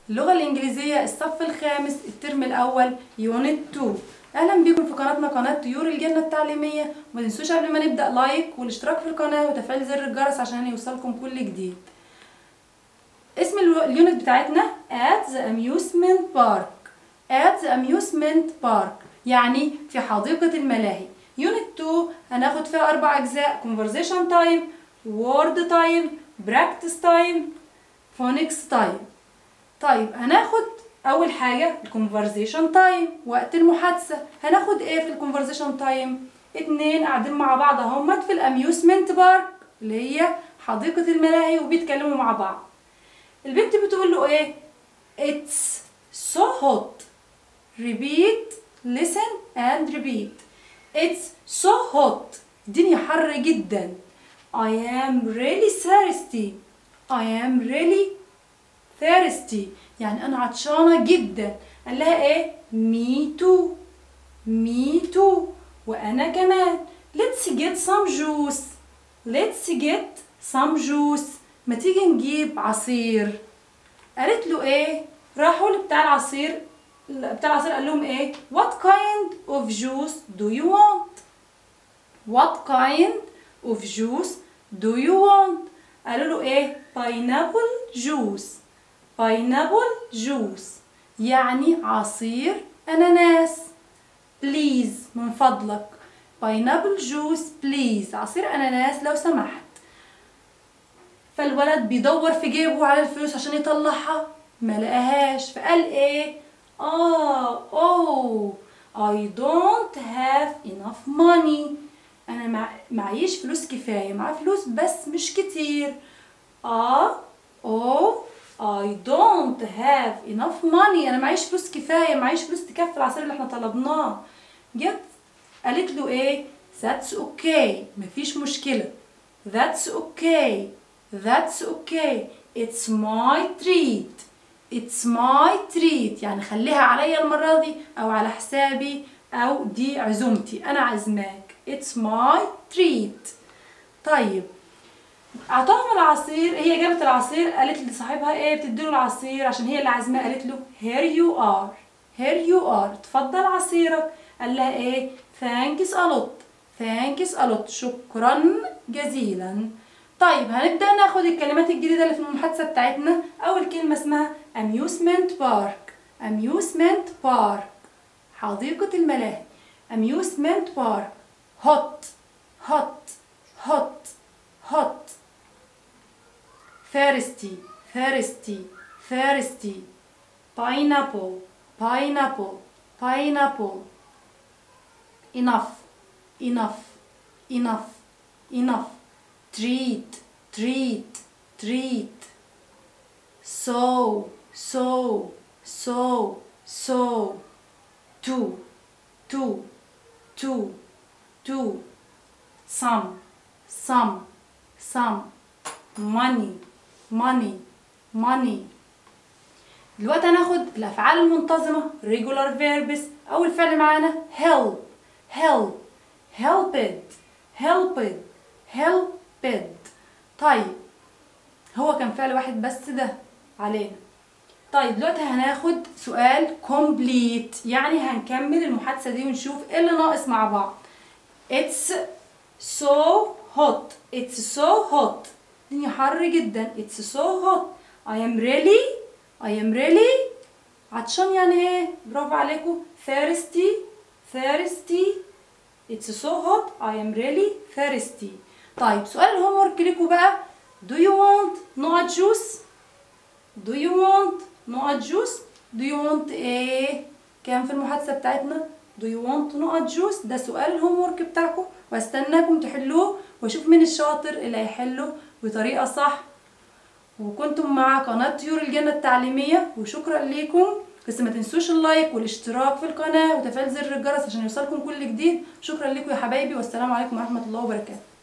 اللغة الإنجليزية الصف الخامس الترم الأول يونت 2 أهلا بكم في قناتنا قناة طيور الجنة التعليمية وما تنسوش قبل ما نبدأ لايك والاشتراك في القناة وتفعيل زر الجرس عشان يوصلكم كل جديد اسم الو- اليونت بتاعتنا at the amusement park at the amusement park يعني في حديقة الملاهي يونت 2 هناخد فيها أربع أجزاء conversation time word time practice time phonics time طيب هناخد اول حاجه الكونفرزيشن تايم وقت المحادثه هناخد ايه في الكونفرزيشن تايم اتنين قاعدين مع بعض اهمت في الاميوسمنت بارك اللي هي حديقه الملاهي وبيتكلموا مع بعض البنت بتقول له ايه it's so hot repeat listen and repeat it's so hot الدنيا حر جدا I am really thirsty I am really thirsty يعني انا عطشانه جدا قال لها ايه me too me too وانا كمان let's get some juice let's get some juice ما تيجي نجيب عصير قالت له ايه راحوا لبتاع العصير بتاع العصير قال لهم ايه what kind of juice do you want what kind of juice do you want قالوا له ايه pineapple juice pineapple juice يعني عصير اناناس بليز من فضلك pineapple juice بليز عصير اناناس لو سمحت فالولد بيدور في جيبه على الفلوس عشان يطلعها ما لقاهاش فقال ايه اه اوه I don't have enough money انا مع... معيش فلوس كفايه معايا فلوس بس مش كتير اه اوه I don't have enough money انا معيش فلوس كفايه معيش فلوس تكفي العصير اللي احنا طلبناه جت قالت له ايه that's okay مفيش مشكله that's okay that's okay it's my treat it's my treat يعني خليها عليا المره دي او على حسابي او دي عزومتي انا عازماك it's my treat طيب اعطاهم العصير هي جابت العصير قالت لصاحبها ايه بتديله العصير عشان هي اللي عازماه قالت له here you are here you are اتفضل عصيرك قال لها ايه thanks a lot thanks a lot شكرا جزيلا طيب هنبدأ ناخد الكلمات الجديدة اللي في المحادثة بتاعتنا أول كلمة اسمها amusement park amusement park حديقة الملاهي amusement park hot hot hot hot thirsty thirsty thirsty pineapple pineapple pineapple enough enough enough enough treat treat treat so so so so two two two two some some some money money money دلوقتي هناخد الافعال المنتظمه regular verbs اول فعل معانا help help helped helped helped طيب هو كان فعل واحد بس ده علينا طيب دلوقتي هناخد سؤال complete يعني هنكمل المحادثه دي ونشوف ايه اللي ناقص مع بعض it's so hot it's so hot الدنيا حر جدا it's so hot I am really I am really عطشان يعني ايه برافو عليكم thirsty thirsty it's so hot I am really thirsty طيب سؤال الهوم ورك ليكوا بقى do you want نوع جوس do you want نوع جوس do you want ايه كام في المحادثة بتاعتنا do you want نقط جوس ده سؤال الهوم ورك بتاعكم واستناكم تحلوه واشوف مين الشاطر اللي هيحله بطريقة صح وكنتم مع قناة طيور الجنة التعليمية وشكرا ليكم بس ما تنسوش اللايك والاشتراك في القناة وتفعيل زر الجرس عشان يوصلكم كل جديد شكرا لكم يا حبايبي والسلام عليكم ورحمة الله وبركاته